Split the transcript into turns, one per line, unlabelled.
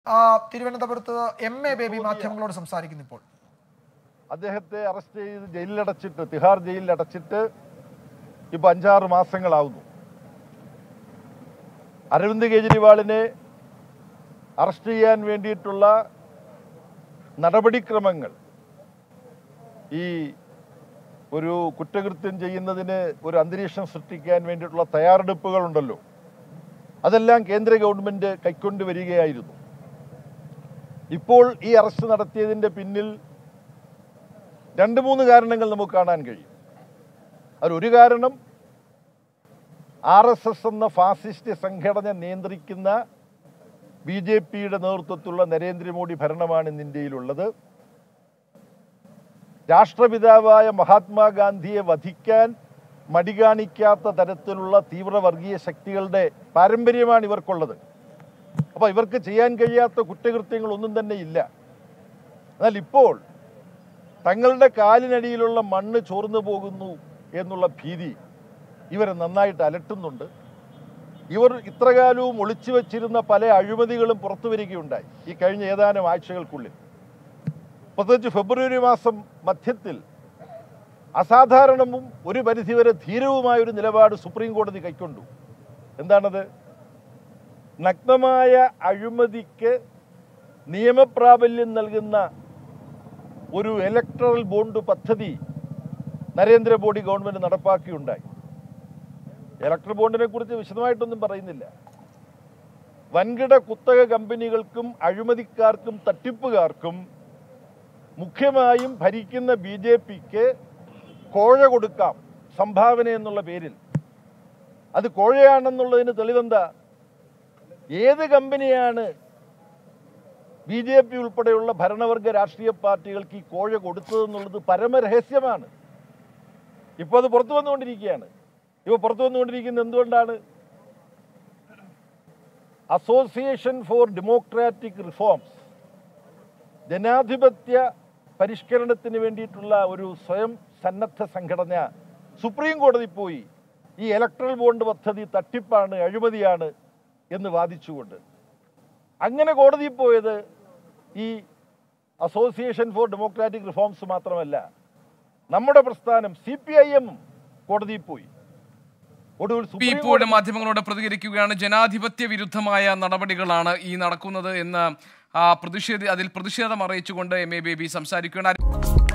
ആ, തിരുവനന്തപുരത്ത് M A baby മാധ്യമങ്ങളോട് സംസാരിക്കുന്നു ഇപ്പോൾ
അദ്ദേഹത്തെ അറസ്റ്റ് ചെയ്ത് ജയിലിലടച്ചിട്ട് തിഹാർ ജയിലിൽ അടച്ചിട്ട് ഇപ്പൊ അഞ്ചാറ് മാസങ്ങളാവുന്നു അരവിന്ദ് കെജ്രിവാളിനെ അറസ്റ്റ് ചെയ്യാൻ വേണ്ടിയിട്ടുള്ള നടപടിക്രമങ്ങൾ ഈ ഒരു കുറ്റകൃത്യം ചെയ്യുന്നതിന് ഒരു അന്തരീക്ഷം സൃഷ്ടിക്കാൻ വേണ്ടിയിട്ടുള്ള തയ്യാറെടുപ്പുകളുണ്ടല്ലോ അതെല്ലാം കേന്ദ്ര ഗവൺമെന്റ് കൈക്കൊണ്ട് വരികയായിരുന്നു ഇപ്പോൾ ഈ അറസ്റ്റ് നടത്തിയതിൻ്റെ പിന്നിൽ രണ്ട് മൂന്ന് കാരണങ്ങൾ നമുക്ക് കാണാൻ കഴിയും അതിലൊരു കാരണം ആർ എസ് എസ് എന്ന ഫാസിസ്റ്റ് സംഘടന നിയന്ത്രിക്കുന്ന ബി ജെ പിയുടെ നേതൃത്വത്തിലുള്ള നരേന്ദ്രമോദി ഭരണമാണ് ഇന്ന് ഇന്ത്യയിലുള്ളത് രാഷ്ട്രപിതാവായ മഹാത്മാഗാന്ധിയെ വധിക്കാൻ മടി കാണിക്കാത്ത തരത്തിലുള്ള തീവ്രവർഗീയ ശക്തികളുടെ പാരമ്പര്യമാണ് ഇവർക്കുള്ളത് അപ്പോൾ ഇവർക്ക് ചെയ്യാൻ കഴിയാത്ത കുറ്റകൃത്യങ്ങളൊന്നും തന്നെ ഇല്ല എന്നാൽ ഇപ്പോൾ തങ്ങളുടെ കാലിനടിയിലുള്ള മണ്ണ് ചോർന്നു പോകുന്നു എന്നുള്ള ഭീതി ഇവരെ നന്നായിട്ട് അലട്ടുന്നുണ്ട് ഇവർ ഇത്രകാലവും ഒളിച്ചു വച്ചിരുന്ന പല അഴിമതികളും പുറത്തു വരികയുണ്ടായി ഈ കഴിഞ്ഞ ഏതാനും ആഴ്ചകൾക്കുള്ളിൽ പ്രത്യേകിച്ച് ഫെബ്രുവരി മാസം മധ്യത്തിൽ അസാധാരണവും ഒരു പരിധിവരെ ധീരവുമായ ഒരു നിലപാട് സുപ്രീം കോടതി കൈക്കൊണ്ടു എന്താണത് നഗ്നമായ അഴിമതിക്ക് നിയമപ്രാബല്യം നൽകുന്ന ഒരു ഇലക്ട്രൽ ബോണ്ട് പദ്ധതി നരേന്ദ്രമോദി ഗവൺമെന്റ് നടപ്പാക്കിയുണ്ടായി ഇലക്ട്രൽ ബോണ്ടിനെ കുറിച്ച് വിശദമായിട്ടൊന്നും പറയുന്നില്ല വൻകിട കുത്തക കമ്പനികൾക്കും അഴിമതിക്കാർക്കും തട്ടിപ്പുകാർക്കും മുഖ്യമായും ഭരിക്കുന്ന ബി ജെ പിക്ക് കോഴ കൊടുക്കാം സംഭാവന എന്നുള്ള പേരിൽ അത് കോഴയാണെന്നുള്ളതിന് തെളിവെന്താ ഏത് കമ്പനിയാണ് ബി ജെ പി ഉൾപ്പെടെയുള്ള ഭരണവർഗ രാഷ്ട്രീയ പാർട്ടികൾക്ക് ഈ കോഴ കൊടുത്തതെന്നുള്ളത് പരമരഹസ്യമാണ് ഇപ്പോൾ അത് പുറത്തു വന്നുകൊണ്ടിരിക്കുകയാണ് ഇപ്പോൾ പുറത്തു വന്നുകൊണ്ടിരിക്കുന്നത് എന്തുകൊണ്ടാണ് അസോസിയേഷൻ ഫോർ ഡെമോക്രാറ്റിക് റിഫോംസ് ജനാധിപത്യ പരിഷ്കരണത്തിന് വേണ്ടിയിട്ടുള്ള ഒരു സ്വയം സന്നദ്ധ സംഘടന സുപ്രീം കോടതി പോയി ഈ ഇലക്ട്രൽ ബോണ്ട് പദ്ധതി തട്ടിപ്പാണ് അഴിമതിയാണ് എന്ന് വാദിച്ചുകൊണ്ട് അങ്ങനെ കോടതിയിൽ പോയത് ഈ അസോസിയേഷൻ ഫോർ ഡെമോക്രാറ്റിക് റിഫോംസ് മാത്രമല്ല നമ്മുടെ പ്രസ്ഥാനം സി പി ഐ എമ്മും കോടതിയിൽ പോയി ഒടുവിൽ
പി
സുപ്രീം
ഇപ്പോഴും മാധ്യമങ്ങളോട് പ്രതികരിക്കുകയാണ് ജനാധിപത്യ വിരുദ്ധമായ നടപടികളാണ് ഈ നടക്കുന്നത് എന്ന് ആ, പ്രതിഷേധ അതിൽ പ്രതിഷേധം അറിയിച്ചുകൊണ്ട് എം എ ബേബി സംസാരിക്കുകയാണ്